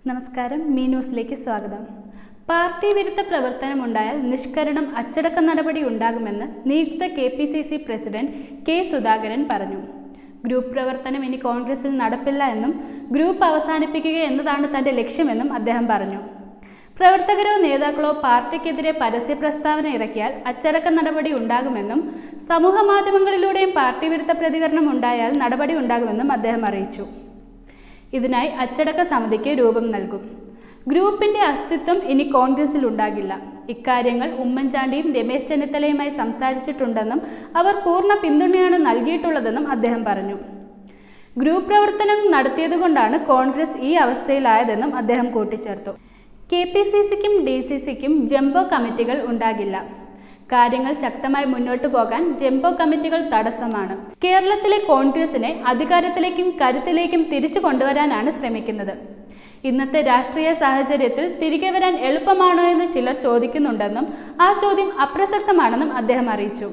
നമസ്കാരം മീ ന്യൂസിലേക്ക് സ്വാഗതം പാർട്ടി വിരുദ്ധ പ്രവർത്തനമുണ്ടായാൽ നിഷ്കരണം അച്ചടക്ക നടപടി ഉണ്ടാകുമെന്ന് നിയുക്ത K P C C president K Sudhakaran പറഞ്ഞു ഗ്രൂപ്പ് പ്രവർത്തനം ഇനി കോൺഗ്രസിൽ നടപ്പില്ല എന്നും ഗ്രൂപ്പ് അവസാനിപ്പിക്കുക എന്നതാണ് തന്റെ ലക്ഷ്യമെന്നും അദ്ദേഹം പറഞ്ഞു പ്രവർത്തകരോ നേതാക്കളോ പാർട്ടിക്കെതിരെ പരസ്യ പ്രസ്താവന ഇറക്കിയാൽ അച്ചടക്ക നടപടി ഉണ്ടാകുമെന്നും സമൂഹ മാധ്യമങ്ങളിലൂടെയും പാർട്ടി വിരുദ്ധ പ്രതികരണം ഉണ്ടായാൽ നടപടി ഉണ്ടാകുമെന്നും അദ്ദേഹം അറിയിച്ചു ഇതിനായി അച്ചടക്ക സമിതിക്ക് രൂപം നൽകും ഗ്രൂപ്പിന്റെ അസ്തിത്വം ഇനി കോൺഗ്രസിൽ ഉണ്ടാകില്ല ഇക്കാര്യങ്ങൾ ഉമ്മൻചാണ്ടിയും രമേശ് ചെന്നിത്തലയുമായി സംസാരിച്ചിട്ടുണ്ടെന്നും അവർ പൂർണ്ണ പിന്തുണയാണ് നൽകിയിട്ടുള്ളതെന്നും അദ്ദേഹം പറഞ്ഞു ഗ്രൂപ്പ് പ്രവർത്തനം നടത്തിയതുകൊണ്ടാണ് കോൺഗ്രസ് ഈ അവസ്ഥയിലായതെന്നും അദ്ദേഹം കൂട്ടിച്ചേർത്തു കെ പി സി സിക്കും ഡി സി സിക്കും ജംബോ കമ്മിറ്റികൾ ഉണ്ടാകില്ല കാര്യങ്ങൾ ശക്തമായി മുന്നോട്ടു പോകാൻ ജംബോ കമ്മിറ്റികൾ തടസ്സമാണ് കേരളത്തിലെ കോൺഗ്രസിനെ അധികാരത്തിലേക്കും കരുത്തിലേക്കും തിരിച്ചു കൊണ്ടുവരാനാണ് ശ്രമിക്കുന്നത് ഇന്നത്തെ രാഷ്ട്രീയ സാഹചര്യത്തിൽ തിരികെ വരാൻ എളുപ്പമാണോ എന്ന് ചിലർ ചോദിക്കുന്നുണ്ടെന്നും ആ ചോദ്യം അപ്രസക്തമാണെന്നും അദ്ദേഹം അറിയിച്ചു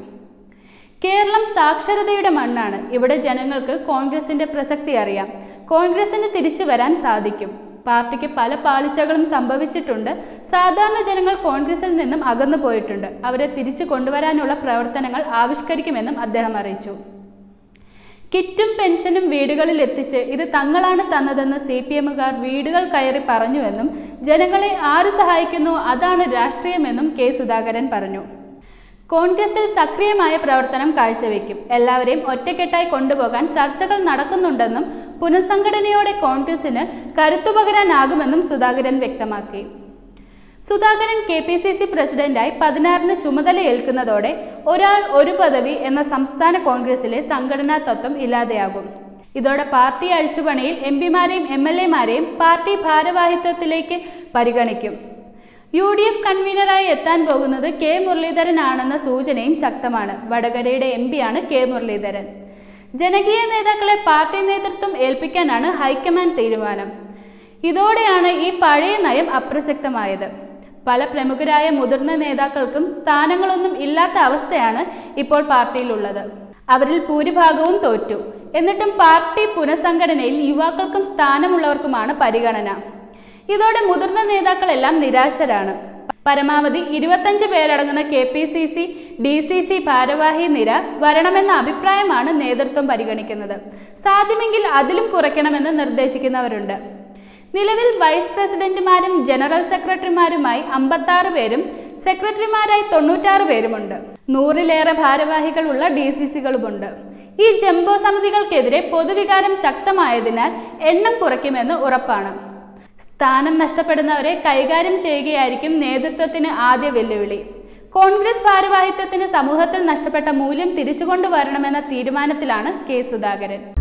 കേരളം സാക്ഷരതയുടെ മണ്ണാണ് ഇവിടെ ജനങ്ങൾക്ക് കോൺഗ്രസിന്റെ പ്രസക്തി അറിയാം കോൺഗ്രസിന് തിരിച്ചു വരാൻ സാധിക്കും പാർട്ടിക്ക് പല പാളിച്ചകളും സംഭവിച്ചിട്ടുണ്ട് സാധാരണ ജനങ്ങൾ കോൺഗ്രസിൽ നിന്നും അകന്നു പോയിട്ടുണ്ട് അവരെ തിരിച്ചു കൊണ്ടുവരാനുള്ള പ്രവർത്തനങ്ങൾ ആവിഷ്കരിക്കുമെന്നും അദ്ദേഹം അറിയിച്ചു കിറ്റും പെൻഷനും വീടുകളിൽ എത്തിച്ച് ഇത് തങ്ങളാണ് തന്നതെന്ന് സി പി എമ്മുകാർ വീടുകൾ കയറി പറഞ്ഞുവെന്നും ജനങ്ങളെ ആര് സഹായിക്കുന്നു അതാണ് രാഷ്ട്രീയമെന്നും കെ സുധാകരൻ പറഞ്ഞു കോൺഗ്രസിൽ സക്രിയമായ പ്രവർത്തനം കാഴ്ചവെക്കും എല്ലാവരെയും ഒറ്റക്കെട്ടായി കൊണ്ടുപോകാൻ ചർച്ചകൾ നടക്കുന്നുണ്ടെന്നും പുനഃസംഘടനയോടെ കോൺഗ്രസിന് കരുത്തുപകരാനാകുമെന്നും സുധാകരൻ വ്യക്തമാക്കി Sudhakaran K P C C പ്രസിഡന്റായി പതിനാറിന് ചുമതലയേൽക്കുന്നതോടെ ഒരാൾ ഒരു പദവി എന്ന സംസ്ഥാന കോൺഗ്രസിലെ സംഘടനാ തത്വം ഇല്ലാതെയാകും ഇതോടെ പാർട്ടി അഴിച്ചുപണിയിൽ എം പിമാരെയും എം എൽ എമാരെയും പാർട്ടി ഭാരവാഹിത്വത്തിലേക്ക് പരിഗണിക്കും യു ഡി എഫ് കൺവീനറായി എത്താൻ പോകുന്നത് കെ മുരളീധരനാണെന്ന സൂചനയും ശക്തമാണ് വടകരയുടെ എം പിയാണ് കെ മുരളീധരൻ ജനകീയ നേതാക്കളെ പാർട്ടി നേതൃത്വം ഏൽപ്പിക്കാനാണ് ഹൈക്കമാൻഡ് തീരുമാനം ഇതോടെയാണ് ഈ പഴയ നയം അപ്രസക്തമായത് പല പ്രമുഖരായ മുതിർന്ന നേതാക്കൾക്കും സ്ഥാനങ്ങളൊന്നും ഇല്ലാത്ത അവസ്ഥയാണ് ഇപ്പോൾ പാർട്ടിയിലുള്ളത് അവരിൽ ഭൂരിഭാഗവും തോറ്റു എന്നിട്ടും പാർട്ടി പുനഃസംഘടനയിൽ യുവാക്കൾക്കും സ്ഥാനമുള്ളവർക്കുമാണ് പരിഗണന ഇതോടെ മുതിർന്ന നേതാക്കളെല്ലാം നിരാശരാണ് പരമാവധി ഇരുപത്തഞ്ച് പേരടങ്ങുന്ന K P C C D C C ഭാരവാഹി നിര വരണമെന്ന അഭിപ്രായമാണ് നേതൃത്വം പരിഗണിക്കുന്നത് സാധ്യമെങ്കിൽ അതിലും കുറയ്ക്കണമെന്ന് നിർദ്ദേശിക്കുന്നവരുണ്ട് നിലവിൽ വൈസ് പ്രസിഡന്റുമാരും ജനറൽ സെക്രട്ടറിമാരുമായി അമ്പത്താറ് പേരും സെക്രട്ടറിമാരായി തൊണ്ണൂറ്റാറ് പേരുമുണ്ട് നൂറിലേറെ ഭാരവാഹികളുള്ള ഡി സി സികളുമുണ്ട് ഈ ജംബോ സമിതികൾക്കെതിരെ പൊതുവികാരം ശക്തമായതിനാൽ എണ്ണം കുറയ്ക്കുമെന്ന് ഉറപ്പാണ് സ്ഥാനം നഷ്ടപ്പെടുന്നവരെ കൈകാര്യം ചെയ്യുകയായിരിക്കും നേതൃത്വത്തിന് ആദ്യ വെല്ലുവിളി കോൺഗ്രസ് ഭാരവാഹിത്വത്തിന് സമൂഹത്തിൽ നഷ്ടപ്പെട്ട മൂല്യം തിരിച്ചുകൊണ്ടുവരണമെന്ന തീരുമാനത്തിലാണ് കെ സുധാകരൻ